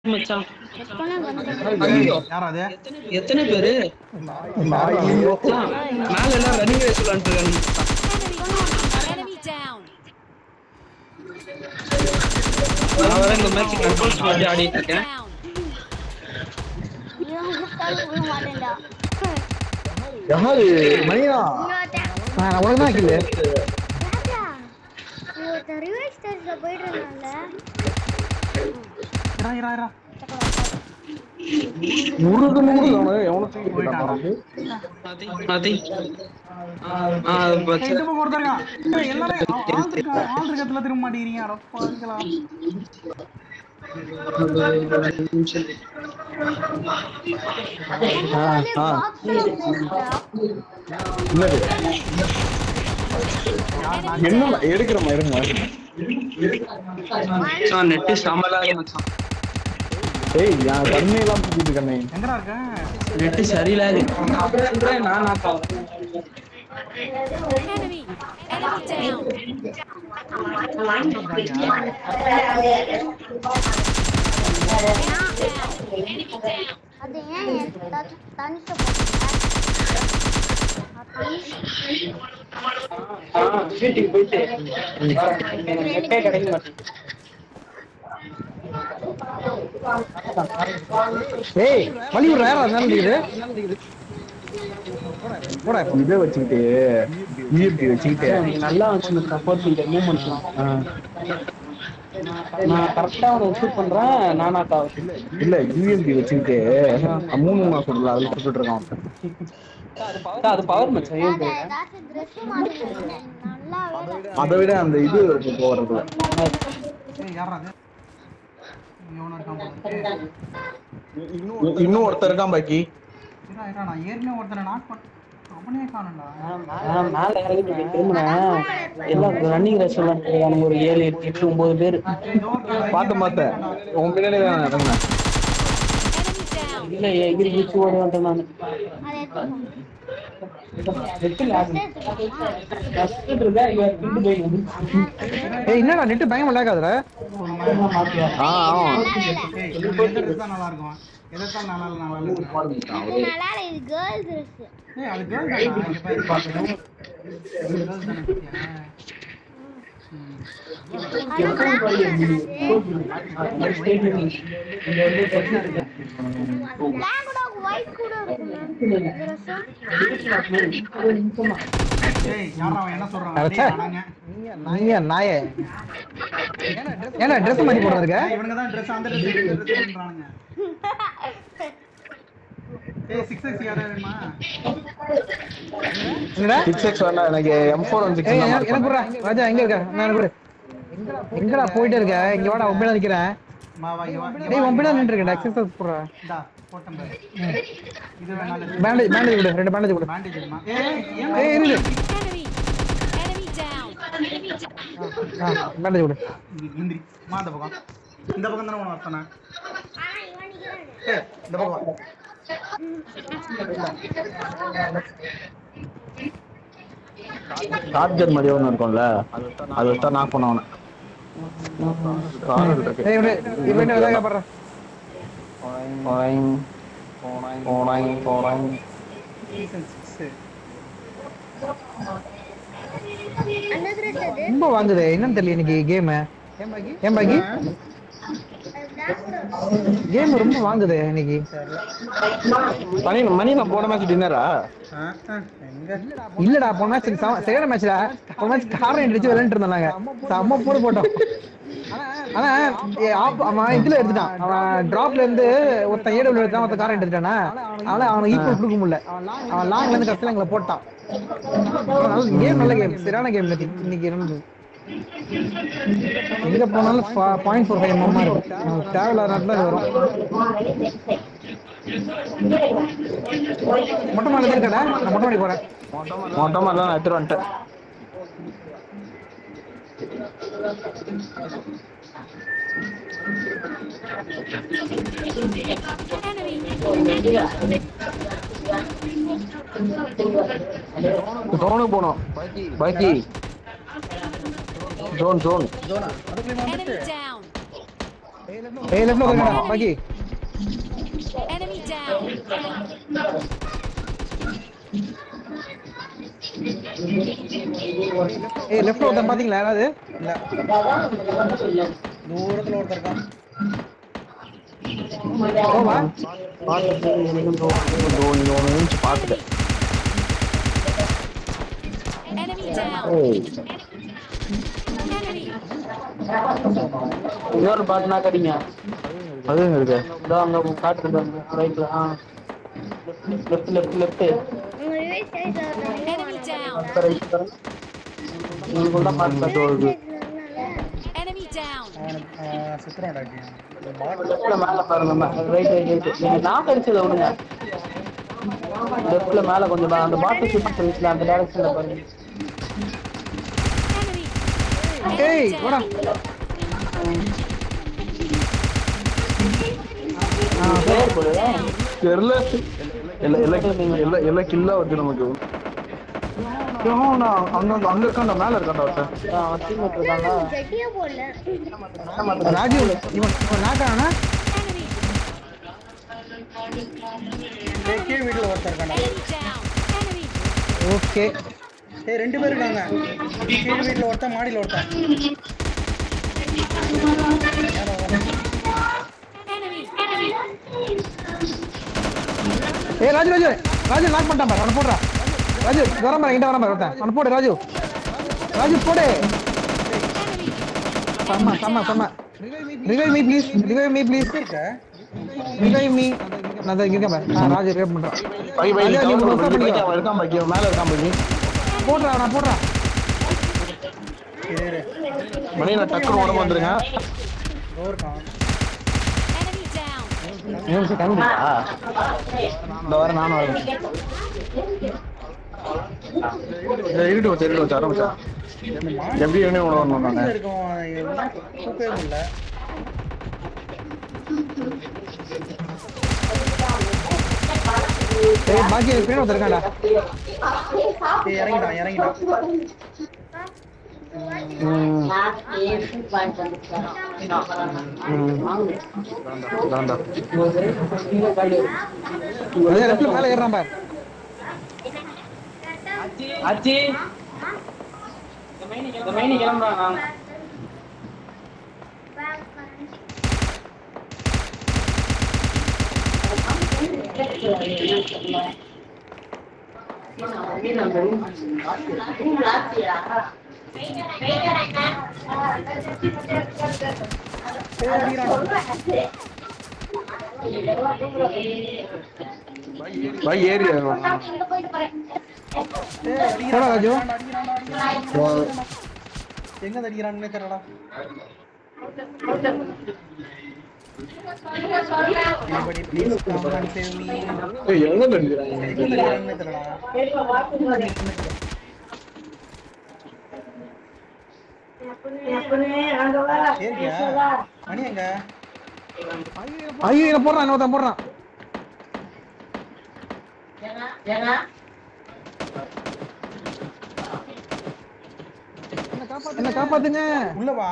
மச்சான் எப்பனா வந்து ஐயோ யாராவது எத்தனை பேரு மச்சான், மேல எல்லாம் ரன்னிங் ரேஸ் விளையாண்டு இருக்காங்க Enemy down. நான் வர இந்த மேட்ச் கண்ட்ரோல்ஸ் பண்ணி ஆடிட்டு இருக்கேன் Down. இவன் கூப்பிட்டாலும் விட மாட்டேன்டா யாரு மணியா இன்னொருத்தன் நான் உனக்கு தான் கில்லு ராஜா ஒருத்தன் ரிவைஸ் ஸ்டேஜ்ல போயிட்டு இருந்தான்ல இரா இரா இரா முருகு முருகு அவனை எவனை தூக்கி போயிட்டானா? போயிட்டான் அது ஆ அது ஏய், பச்சை இந்த பக்கம் ஒருத்தர் இருக்கான். ஏய், எல்லாரும் ஆ- ஆள் இருக்கா- ஆள் இருக்கத்துல திரும்ப மாட்டேங்கிறீங்க அடப்பா இருக்கலாம் ஆ, ஆ. என்னது என்ன எடுக்கிறோமா இருங்க மச்சான் நெட்டு சமலாக மச்சான் ஏய் என் கண்ணையெல்லாம் தூக்கிட்டு கண்ணே எங்கடா இருக்க நெட்டு சரியில்லாது சொல்றேன் நான் நாக்கா Enemy. Enemy down. அது ஏன் என் த- தனிஷை போட்டீங்க? ஆ, தனிஷ். வீட்டுக்கு போயிட்டு எனக்கு நெட்டே கிடைக்க மாட்டேங்குது ஏய் வழி விடுற யாரா இருந்தாலும் போடா இதை வச்சுக்கிட்டு யூஎம்பி வச்சுக்கிட்டு எனக்கு நல்லா வந்து சப்போர்ட் இந்த மூமெண்ட்லாம் நான் கரெக்டா அவனை ஷூட் பண்றேன் நானாக்கா இல்ல யூஎம்பி வச்சுக்கிட்டு மூணு மூணா சொல்றல அதுல கொடுத்துட்டு இருக்கான் அவன். அது பவர் மச்சான் ஏன் ராஜா, ஏதாச்சும் dress மாத்திட்டு நல்லா வேலை. அதை விட அந்த இது போறது ஏய் யாரா அது இவனும் இருக்கான் போல இருக்கு. இன்னும் ஒருத்தர் இருக்கான் பாக்கி இரா இரா நான் ஏற்கனவே ஒருத்தனை நாக் பண்ண அவனே காணண்டா நான் மேல இறங்கி போய் திரும்பினேன் எல்லாம் ரன்னிங் ரேஸ் விளையாண்டு ஒரு ஏழு எட்டு எட்டு ஒன்பது பேர் பார்த்து பார்த்தேன் உன் பின்னாடி தான் இறங்கினேன் Enemy down. இல்ல எகிரி குச்சி ஓட வந்துட்டேன் நான் அதை எடுத்துக்கோ. நெட்டில் எடுத்துக்கோமா? கஷ்டம் இருக்கா இவன் வீட்டு போய் ஏய் என்னடா நெட் பயங்கர லேக்காதுடா ஆ ஆமா ஏய் இது எந்த ட்ரெஸ் தான் நல்லா இருக்கும் எதைத்தான் நல்லா இல்ல, நல்லா இல்ல இது நல்லா இல்ல, இது girls dress. ஏய் அது கேர்ள் தானா இங்க பாரு கேர்ள் தானே பத்தியா ம். ஆனா black தானா அது? black கூட white கூட இருக்குல்ல, dress. ஏய் யாரா அவன் என்ன சொல்றான் அடச்சே. டேய், அடங்க. நீங்க நாயே ஏன்னா ட்ரெஸ் மாத்தி போடுறது இருக்க ஏய், இவனுங்க தான் ட்ரெஸ் அந்த ட்ரெஸ் இந்த ட்ரெஸ் பண்றானுங்க ஏய் 6x யாரா வேணுமா என்னடா சிக்ஸ் எக்ஸ் வேண்டாம் எனக்கு எம் ஃபோர் ஒன் சிக்ஸ் எனக்கு போடுறா ராஜா எங்க இருக்க நான் கூட எங்கடா போயிட்டே இருக்க இங்க வாடா உன் நிக்கிறேன் வா வா இங்க வா இங்க டேய் வா, உன் இங்க பின்னாடி வா. நின்று இருக்கேன் எக்ஸசைஸ் போடுறா இந்தா போட்டேன் பாரு இது வேணாம் பேண்டேஜ் பேண்டேஜ் கொடு ரெண்டு பேண்டேஜ் கொடு பேண்டேஜ் வேணுமா ஏய் ஏன் ஏய் இரு Enemy. Enemy down. பேண்டேஜ் கொடு இங்க இந்திரி மா அந்த பக்கம் இந்த பக்கம் தானே உன வரத்தானே ஆனா இவன் நிக்கிறானே. ஏய் இந்த பக்கம் வா சார்ஜர் மாதிரி ஒன்று இருக்கும்ல அது வச்சா நான் பண்ண அவனை ஏய் இவனே இவனே வேலை பண்ற போறாங்க போறாங்க போறாங்க சீசன் 6 அந்த dress எது? ரொம்ப வாங்குது என்னன்னு தெரியல இன்னைக்கு கேம் ஏன் பாக்கி அது black dress. கேம் ரொம்ப வாங்குது இன்னைக்கு மணி மணி நான் போன மேட்ச் டின்னரா ஆ ஆ, எங்க இல்லடா போன மேட்ச் செகண்ட் மேட்ச்ல போன மேட்ச் காரணம் அடிச்சு விளையாண்டு இருந்தாங்க செம்ம போடு போட்டோம் ஆனா ஏ, ஆப்- அவன் இதுல எடுத்துட்டான் அவன் டிராப்ல இருந்து ஒருத்தன் ஏடபிள்யூ எடுத்தான் ஒருத்தன் காரம் எடுத்துட்டானா அதனால அவனுக்கு ஈக்குவல் கொடுக்க முடியல அவன் லாங்ல இருந்து கஷ்டம் எங்களை போட்டான் கேம் நல்ல கேம் சரியான கேம் இன்னைக்கு இருந்தது எங்க போனாலும் பாயிண்ட் ஃபோர் ஃபைவ் எம்எம்மா இருக்கும் நமக்கு தேவையில்லாத நேரத்துல அது வரும் மொட்டை மாலை இருக்கடா நான் மொட்டை மாடி போறேன் மொட்டை மாலை நான் எடுத்துட்டு வந்துட்டேன் ஜோனுக்கு போனோம் பாக்கி ஜோன் ஜோன் ஜோனா அதுக்குள்ளே Enemy வந்துட்டு down. ஏய் லெஃப்ட்ல வந்துருங்கடா பாக்கி Enemy down. ஏய் லெஃப்ட்ல ஒருத்தன் பாத்தீங்களா யாராவது இல்ல தூரத்துல ஒருத்தர் இருக்கான் ஓவா பார்த்துட்டு எனக்கு இந்த ஒரு- இந்த ஒரு நிமிஷம் பார்த்துட்டேன் Enemy down. Enemy. இன்னொரு பாட்டுனா கடிங்க அது இருக்கு இதோ அங்க காட்டுறது ரைட்ல ஆ லெஃப்ட் லெஃப்ட் லெஃப்ட் உங்க ரிவைஸ் சைடுல Enemy down. ரைட் பாருங்க உங்களுக்கு தான் பார்த்து பார்த்து வருது Enemy down. அவனுக்கு சுத்துறான்டா பாட் லெஃப்ட்ல மேல பாருங்க ரைட் ரைட் ரைட் நீங்க நாக்கு அடிச்சதை விடுங்க லெஃப்ட்ல மேல கொஞ்சம் பா- அந்த பாட்டில் ஷூட் சர்வீஸ்ல அந்த டைரக்ஷன்ல பாருங்க Enemy. ஏய் Enemy வாடா down. பேர் போடு தெரியல எல்லா எல்லா எல்லா எல்லா கில்லா வருது நமக்கு இவன் அங்க அங்க இருக்கான்டா மேல இருக்கான்டா ஒருத்தன் டீம்மேட் இருக்காங்க ஜட்டியா போடல ராஜு இவன் இவன் நாக்கானா Enemy. ஏய் கீழ் வீட்டுல ஒருத்தர் இருக்கான்டா Enemy down. Enemy. ஓகே ஏய் ரெண்டு பேர் இருக்காங்க கீழ் வீட்டுல ஒருத்தன் மாடியில ஒருத்தன் Enemy. ஏய் ராஜு ராஜு ராஜு லாக் பண்ணிட்டான் பாரு அவனை போடுறா ராஜு வரம் பாரு என்கிட்ட வரம் பாரு ஒருத்தன் அவனை போடு ராஜு ராஜு போடு செம்ம செம்ம செம்ம revive me please revive me please இருக்க ரிவைவ் மீ நான் தான் இருக்கேன் பாரு நான் ராஜு ரிவைவ் பண்றேன் பை பை ராஜா, நீ நீ முழுசா பண்ணிக்கோ. அவன் இருக்கான் பாக்கி அவன் மேல இருக்கான் பாக்கி போடுறா நான் போடுறேன் இரு இரு மணி நான் டக்குனு உடம்பு வந்துருங்க இதோ இருக்கான் Enemy down. நிமிஷம் கிளம்பிட்டா இந்த வாரம் நானும் வரேன் இந்த இருட்டு வச்சு இருட்டு வச்சு ஆரம்பிச்சா எப்படி வேணும் உணவு வரணும் மாடியில நானு இருக்கவன் தூக்கவே முடியல ஏய் பாக்கி எனக்கு பின்னாடி ஒருத்தன் இருக்கான்டா ஏய் இறங்கிட்டான் இறங்கிட்டான் தாண்டா அதே லெஃப்ட்ல மேல ஏறான் பாரு ஆச்சி இந்த மைனி கிளம்புறாங்க பை ஏறி போடா ராஜு எங்க அடிக்கிறான்னு தெரியலடா Anybody please come and save me. ஏய் எங்க தெரிஞ்சுறாங்க எங்க அடிக்கிறான்னு தெரியலடா ஏறியா மணி எங்க ஐயோ இவன் போடுறான் இன்னொருத்தன் போடுறான் என்ன காப்பாத்துங்க உள்ள வா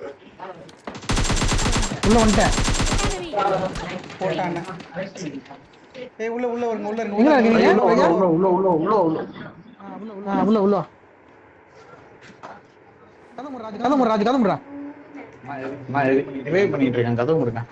உள்ள வந்துட்டேன் Enemy. போட்டான் ஏய் உள்ள உள்ள வருங்க உள்ள இருங்க எங்க உள்ள இருக்கீங்க? இருங்க. உள்ள உள்ள உள்ள உள்ள உள்ள உள்ள ஆ, உள்ள உள்ள கதமுறை ராஜு கதமுறை ராஜு கதமுறை நான் ரிவைவ் பண்ணிட்டு இருக்கேன் கதவு முருங்க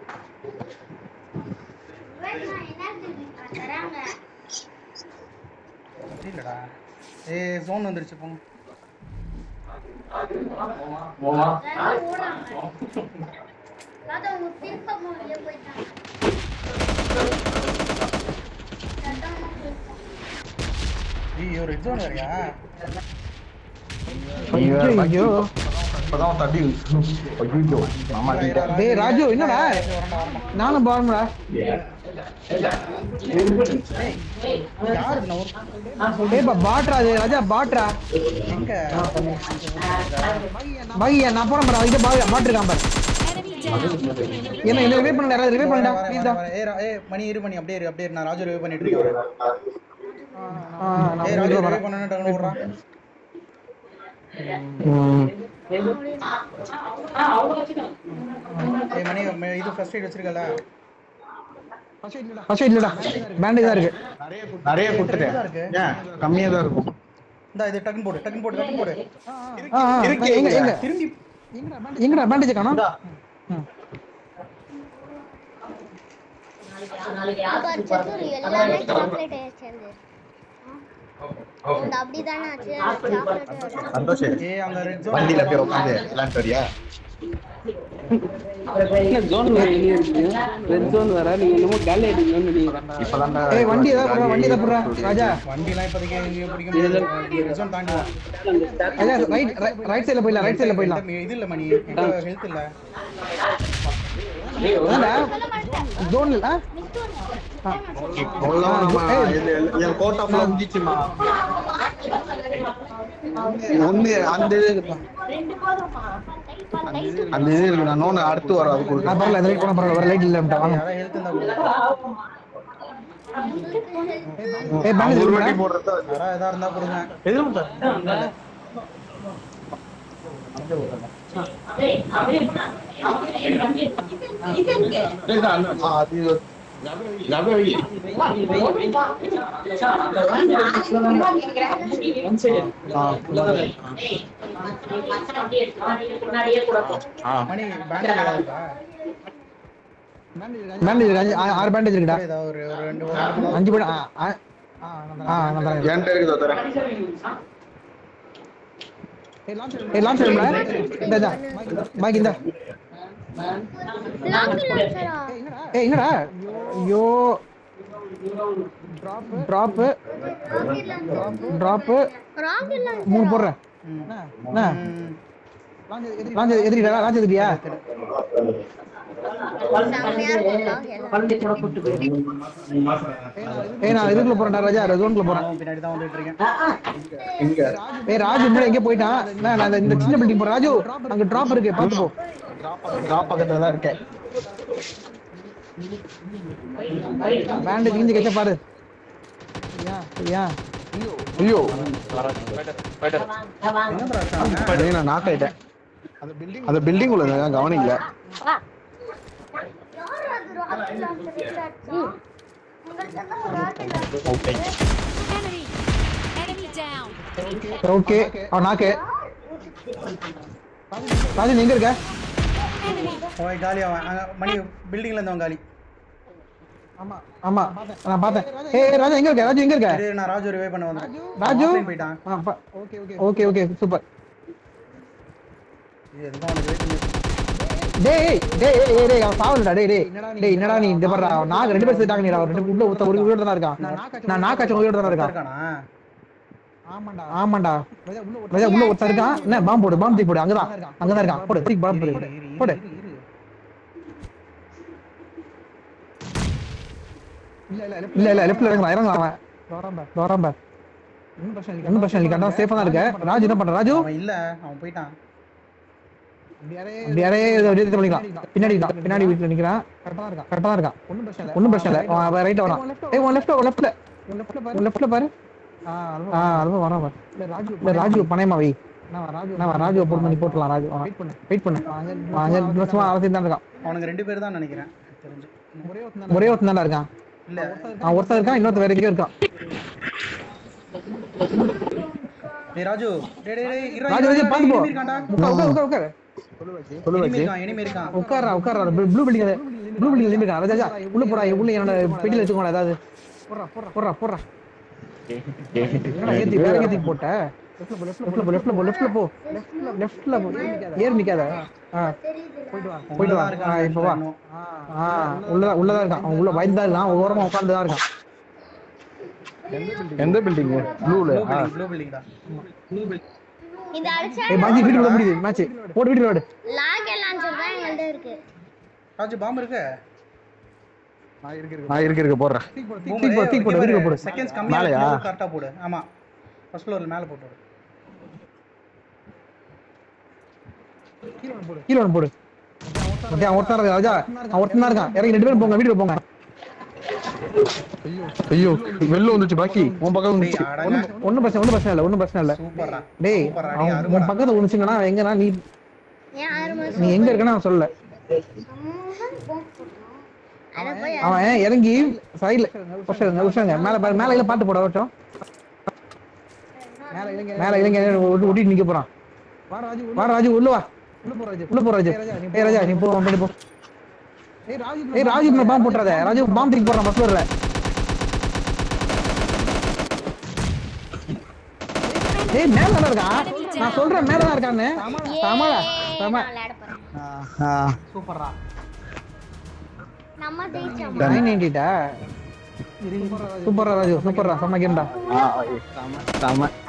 இல்லடா ஏய் ஜோன் வந்துருச்சு போங்க ஐயோ ரெட் ஜோன் வேறயா ஐயோ இப்பதான் தட்டி ஐயோ நான் மாட்டிட்டேன் டேய் ராஜு என்னடா வரண்டா வரண்டா நானும் பாருங்கடா யாரு இது நான் டேய் பா பாட்ரா அது ராஜா பாட்ரா எங்க பையா நான் போறேன் பாரு அதுக்கு பாய் பாட் இருக்கான் பாரு Enemy down. என்ன என்ன ரிவே பண்ணல யாராவது ரிவே பண்ணடா வரேன், ப்ளீஸ் வரேன், வரேன். ஏய், ரா- ஏய் மணி இரு மணி அப்படியே இரு அப்படியே இரு நான் ராஜு ரிவே பண்ணிட்டு இருக்கேன் ஆ நான் ஏய் ராஜு உள்ள ரிவே வரேன் பண்ணனும் டக்குனு ஓடுறான் ம். ஏய் மணி ம- இது ஃபர்ஸ்ட் எய்ட் வச்சிருக்கல ஃபர்ஸ்ட் இல்லடா பேண்டேஜ் தான் இருக்கு நிறைய கொடுத்துட்டேன் ஏன் கம்மியா தான் இருக்கும் இந்த இது டக்குன்னு போடு டக்குன்னு போடு டக்குன்னு போடு ஆ ஆ, இருக்கு, எங்க இங்க. எங்க திரும்பி எங்கடா பேண்டேஜ் காணோம் பாரு சத்துரு எல்லாமே சாக்லேட் சேர்ந்து இந்த அப்படிதானே ஆச்சு சாக்லேட் சந்தோஷ் ஏய் அங்க ரெட் வண்டியில போய் உட்காந்து விளையாண்டு வரியா ஜோன் வெளியே இருக்கு ரெட் ஜோன் வர நீங்க என்னமோ காலி அடிக்கணும்னு நினைக்கிறேன் இப்பதான்டா ஏய் வண்டி ஏதாவது போடுறா வண்டி ஏதாவது போடுறா ராஜா வண்டிலாம் இப்போதைக்கு எங்கேயும் பிடிக்க முடியாது ரெட் ஜோன் தாண்டி வா. ராஜா ரைட் ரைட் சைடுல போயிடலாம் ரைட் சைடுல போயிடலாம் இந்த- இது இல்ல மணி என்கிட்ட ஹெல்த் இல்ல ஏன்டா ஜோன் ஆ அவ்வளவுதான்மா. இது என் கோட் ஆஃப்ல வந்துச்சுமா ஒண்ணு அந்த இது இருக்குதான். அந்த இது இருக்கு நான் நோன அடுத்து வரும் அது நான் கொடுக்குறேன் பரவாயில்ல இந்த லைட் போனா பரவாயில்ல ஒரு லைட் இல்ல வாங்க யாரா ஹெல்த் இருந்தா கொடு. ஏய் பேண்டேஜ் ஒரு இருக்குடா வண்டி போடுறது யாரா எதா இருந்தா கொடுங்க ஆ, அது ஜாபே வை. ஆ, ஆ. மணி பேண்டேஜ் ஏதாவது இருக்கா பேண்டேஜ் இருக்கு அஞ்சு- ஆ- ஆறு பேண்டேஜ் இருக்குடா ஏதாவது ஒரு ஒரு ரெண்டு ஒரு ரெண்டு மூணு அஞ்சு பேண்ட் ஆ ஆ ஆ நான் தரேன் என்கிட்ட இருக்குதோ தரேன் ஏய் லான்ச் பண்ணுடா இந்த இந்த மைக் இந்த லாங் லான்ச்சரா ஏய் என்னடா ஐயோ டிராப் டிராப் ராக்கெட் லான்ச்சர் மூணு போடுறேன் என்ன லான்ச் எதிரிடா லான்ச் எதிரியா செம்மையா இருக்கும் ராக்கெட் ஏய் நான் இதுக்குள்ள போறேன்டா ராஜா ரெசோன்குள்ள போறேன் அவன் பின்னாடி தான் வந்துட்டு இருக்கேன் இங்க ஏய் ராஜு முன்னாடி எங்க போயிட்டான் நான் நான் இந்த சின்ன பில்டிங் போறேன் ராஜு அங்க டிராப் இருக்கு பாத்து போ டிராப் பக்கத்துல தான் இருக்கேன் பேண்ட் கிழிஞ்சு கெச்ச பாரு யா யா ஐயோ என்ன பிரச்சனை டேய், நான் நாக் ஆயிட்டேன் அந்த பில்டிங் உள்ள இருந்தேன் கவனிக்கல யார் அது ராக்கெட் லான்ச்சர் உங்களுக்கு தான் rocket launcher okay Enemy. Enemy down. Okay அவன் நாக்கு ராஜு நீ எங்க இருக்க Enemy. ஓய் காலி அவன் அங்க மணி பில்டிங்ல இருந்தவன் காலி ஆமா நான் பார்த்தேன் ஏய் ஏய், ராஜா எங்க இருக்க ராஜு எங்க இருக்க இரு, நான் ராஜு ரிவே பண்ண வந்தேன் ராஜு Offline போயிட்டான் ஓகே ஓகே சூப்பர் இது எதுக்கும் அவனுக்கு wait பண்ணி டேய் ஏய், டேய் ஏய், ஏய், டேய் அவன் சாவலடா டேய் டேய் டேய் என்னடா நீ இந்த பாரு நாக்கு ரெண்டு பேர் சேர்த்தாங்க நீடா ரெண்டு உள்ள ஒருத்த ஒரு வீடு தான இருக்கான் நான் நாக்காச்சும் ஒரு வீடு தான இருக்கான் இருக்கானா ஆமாண்டா ராஜா உள்ள ஒருத்தன் இருக்கான் என்ன பாம்பு போடு பாம்பு தூக்கி போடு அங்கதான் அங்கதான் இருக்கான் போடு தூக்கி பாம்பு போடு போடு இல்ல இல்ல லெஃப்ட்ல இறங்கலாம் இறங்கலாம் அவன் வரான் பார் ஒன்றும் பிரச்சனை இல்லை கண்டா சேஃபா தான் இருக்க ராஜு என்ன பண்ற ராஜு அவன் இல்ல அவன் போயிட்டான் அப்படி யாரே இதை இது பண்ணிக்கலாம் பின்னாடி தான் பின்னாடி வீட்டுல நிக்கிறான் கரெக்டா தான் இருக்கான் கரெக்டா தான் இருக்கான் ஒன்றும் பிரச்சனை இல்லை ஒன்றும் பிரச்சனை இல்லை அவன் ரைட் வரான் ஏய் உன் லெஃப்ட் உன் லெஃப்ட்ல உன் லெஃப்ட்ல பாரு ஆ அதுவும் வரான் பாரு இல்ல ராஜு பணையமா வை நான் ராஜுவை போட்டு பண்ணி போட்டுலாம் ராஜு வெயிட் பண்ணு வெயிட் பண்ணு அங்க ரெண்டு வருஷமா அரசியல் தான் இருக்கான் அவனுக்கு ரெண்டு பேர் தான் நினைக்கிறேன் தெரிஞ்சு ஒரே ஒருத்தன் தான் இருக்கான் இல்ல அவன் ஒருத்தன் இருக்கான் இன்னொருத்தன் வேற எங்கேயோ இருக்கான் டேய் ராஜு டேய் டேய் டேய் இருடா, ராஜு இருடா, ராஜு இருடா, பாத்து போ enemy இருக்கான்டா உட்கார் உட்கார் உட்கார் சொல்லு enemy வச்சு இருக்கான் enemy இருக்கான் உட்காரா உட்காரா ப்ளூ பில்டிங் ப்ளூ பில்டிங் இருக்கான் ராஜா உள்ள போடா உள்ள என்னோட பெட்டியில வச்சுக்கோடா ஏதாவது போடுறா போடுறா போடுறா என்னடா ஏத்தி வேற ஏத்தி போட்ட லெஃப்ட்ல போ லெஃப்ட்ல போ லெஃப்ட்ல போ லெஃப்ட்ல போ ஏறி நிக்காத ஆ போயிட்டு வா போயிட்டு வா உள்ளதான் இருக்கான் ஆ, இப்போ வா இன்னும். ஆ உள்ளதா உள்ளதா இருக்கான் அவன் உள்ள பயந்து தான் இருக்கான் ஓரமா உட்கார்ந்து தான் இருக்கான் எந்த பில்டிங் ப்ளூல Blue building, blue building தான் இது அடிச்சா ஏய் பாஜி வீட்டுக்குள்ள முடியுது மேட்ச் போட்டு வீட்டுல விடு லாக்கெட் லான்ச்சர் தான் எங்கள்ட்ட இருக்கு ராஜு பாம்பு இருக்கு நான் இருக்கு இருக்கு போடுறேன் தூக்கி போடு தூக்கி போடு வீட்டுக்குள்ள போடு செகண்ட்ஸ் கம்மியா மேலயா? இருக்கும்போது கரெக்டா போடு ஆமா ஃபர்ஸ்ட் ஃப்ளோர்ல மேல போட்டு விடு கீழ ஒன்று போடு ஓகே அவன் ஒருத்தன் இருக்கான் ராஜா அவன் ஒருத்தன் தான் இருக்கான் இறங்கி ரெண்டு பேரும் போங்க வீட்டுக்கு போங்க ஐயோ வெளில வந்துச்சு பாக்கி உன் பக்கம் டேய், வந்துச்சு அடடா. ஒண்ணும் ஒண்ணும் பிரச்சனை ஒண்ணும் பிரச்சனை இல்ல ஒண்ணும் பிரச்சனை இல்ல சூப்பர்ரா டேய் சூப்பர்ரா நீ அவன் அருமைடா உன் பக்கத்துல ஒண்ணுச்சுங்கன்னா எங்கன்னா நீ ஏன் ஆறு மாசம் நீ எங்க இருக்கன்னு நான் சொல்லல அட போய் அவன் இறங்கி சைடுல உஷாருங்க உஷாருங்க மேல பாரு, மேல இல்ல பாட்டு போட வரட்டும் மேல இறங்கி ஒட்டி ஒட்டிட்டு நிக்க போறான் வா ராஜு உள்ள வா உள்ள போ ராஜு ஏய் ராஜா நீ போ பண்ணி போ ஏய் ராஜு மேல பாம்பு போட்டுறாத ராஜு பாம்பு தூக்கி போடுறான் பஸ் வரல ஏய் மேல தான் இருக்கான் நான் சொல்றேன் மேல தான் இருக்கான்னு சமாளா சம நான் விளையாட போறேன் சூப்பர்ரா நம்ம ஜெயிச்சோம் நைன் நைன்டிட்டா சூப்பர்ரா ராஜு சூப்பர்ரா செம்ம கேம்டா செம